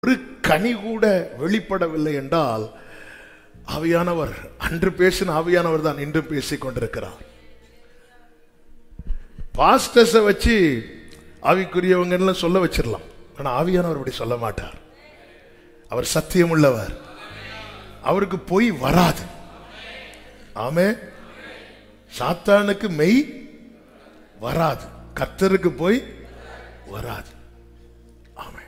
ஒரு கனி கூட வெளிப்படவில்லை என்றால் ஆவியானவர் அன்று பேசின ஆவியானவர் தான் இன்றும் பேசிக் கொண்டிருக்கிறார் பாஸ்டர்ஸை வச்சு ஆவிக்குரியவங்கன்னு சொல்ல வச்சிடலாம் ஆனா ஆவியானவர் அப்படி சொல்ல மாட்டார் அவர் சத்தியம் உள்ளவர் அவருக்கு பொய் வராது ஆமே சாத்தானுக்கு மெய் வராது கர்த்தருக்கு போய் வராது ஆமே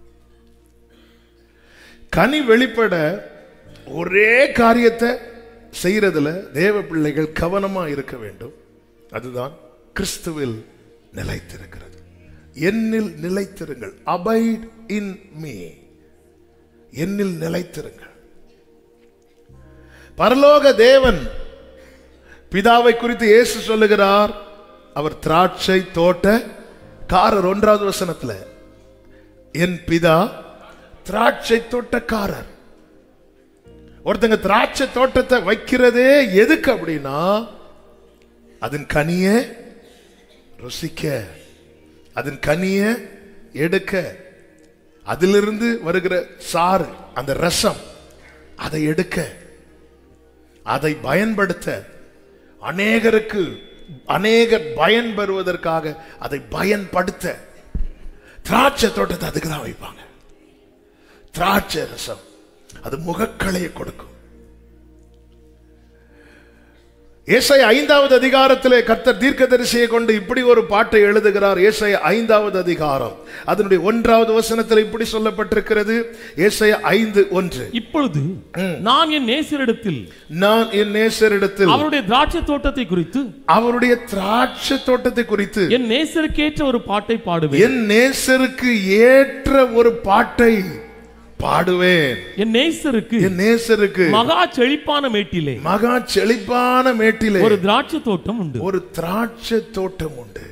கனி வெளிப்பட ஒரே காரியத்தை செய்யறதுல தேவ பிள்ளைகள் கவனமா இருக்க வேண்டும் அதுதான் கிறிஸ்துவில் நிலைத்திருக்கிறது என்னில் நிலைத்திருங்கள் அபைட் இன் மீ என்னில் நிலைத்திருங்கள் பரலோக தேவன் பிதாவை குறித்து இயேசு சொல்லுகிறார் அவர் திராட்சை தோட்ட காரர் ஒன்றாவது வசனத்துல என் பிதா திராட்சை தோட்டக்காரர் ஒருத்தங்க திராட்சை தோட்டத்தை வைக்கிறதே எதுக்கு அப்படின்னா அதன் கனிய ருசிக்க அதன் கனிய எடுக்க அதிலிருந்து வருகிற சாறு அந்த ரசம் அதை எடுக்க அதை பயன்படுத்த அநேகருக்கு அநேகர் பயன் பெறுவதற்காக அதை பயன்படுத்த திராட்சை தோட்டத்தை அதுக்கு தான் வைப்பாங்க திராட்சை ரசம் அது முகக்களையை கொடுக்கும் ஏசை ஐந்தாவது அதிகாரத்திலே கர்த்தர் தீர்க்கதரிசியை கொண்டு இப்படி ஒரு பாட்டை எழுதுகிறார் ஏசை ஐந்தாவது அதிகாரம் அதனுடைய ஒன்றாவது வசனத்தில் இப்படி சொல்லப்பட்டிருக்கிறது ஏசை ஐந்து ஒன்று இப்பொழுது நான் என் நேசரிடத்தில் நான் என் நேசரிடத்தில் அவருடைய திராட்சை தோட்டத்தை குறித்து அவருடைய திராட்சை தோட்டத்தை குறித்து என் நேசருக்கேற்ற ஒரு பாட்டை பாடுவேன் என் நேசருக்கு ஏற்ற ஒரு பாட்டை பாடுவேன் என் நேசருக்கு என் நேசருக்கு மகா செழிப்பான மேட்டிலே மகா செழிப்பான மேட்டிலே ஒரு திராட்சை தோட்டம் உண்டு ஒரு திராட்சை தோட்டம் உண்டு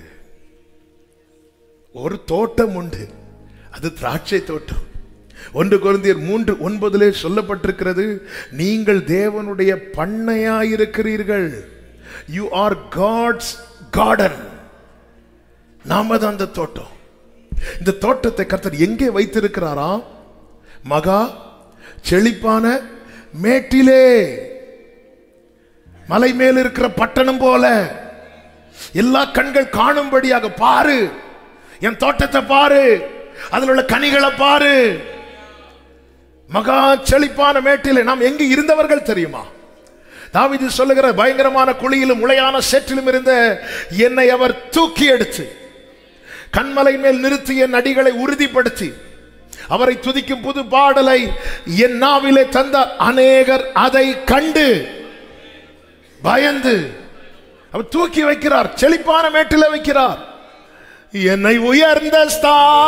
ஒரு தோட்டம் உண்டு அது திராட்சை தோட்டம் ஒன்று குருந்தியர் மூன்று ஒன்பதிலே சொல்லப்பட்டிருக்கிறது நீங்கள் தேவனுடைய பண்ணையாயிருக்கிறீர்கள் யூ ஆர் காட்ஸ் கார்டன் நாம தான் அந்த தோட்டம் இந்த தோட்டத்தை கர்த்தர் எங்கே வைத்திருக்கிறாராம் மகா செழிப்பான மேட்டிலே மலை மேல் இருக்கிற பட்டணம் போல எல்லா கண்கள் காணும்படியாக பாரு என் தோட்டத்தை பாரு அதில் உள்ள கனிகளை பாரு மகா செழிப்பான மேட்டிலே நாம் எங்கு இருந்தவர்கள் தெரியுமா தாவீது சொல்லுகிற பயங்கரமான குழியிலும் உளையான சேற்றிலும் இருந்த என்னை அவர் தூக்கி எடுத்து கண்மலை மேல் நிறுத்தி என் அடிகளை உறுதிப்படுத்தி அவரை துதிக்கும் புது பாடலை என் நாவிலே தந்த அநேகர் அதை கண்டு பயந்து அவர் தூக்கி வைக்கிறார் செழிப்பான மேட்டில வைக்கிறார் என்னை உயர்ந்த ஸ்தா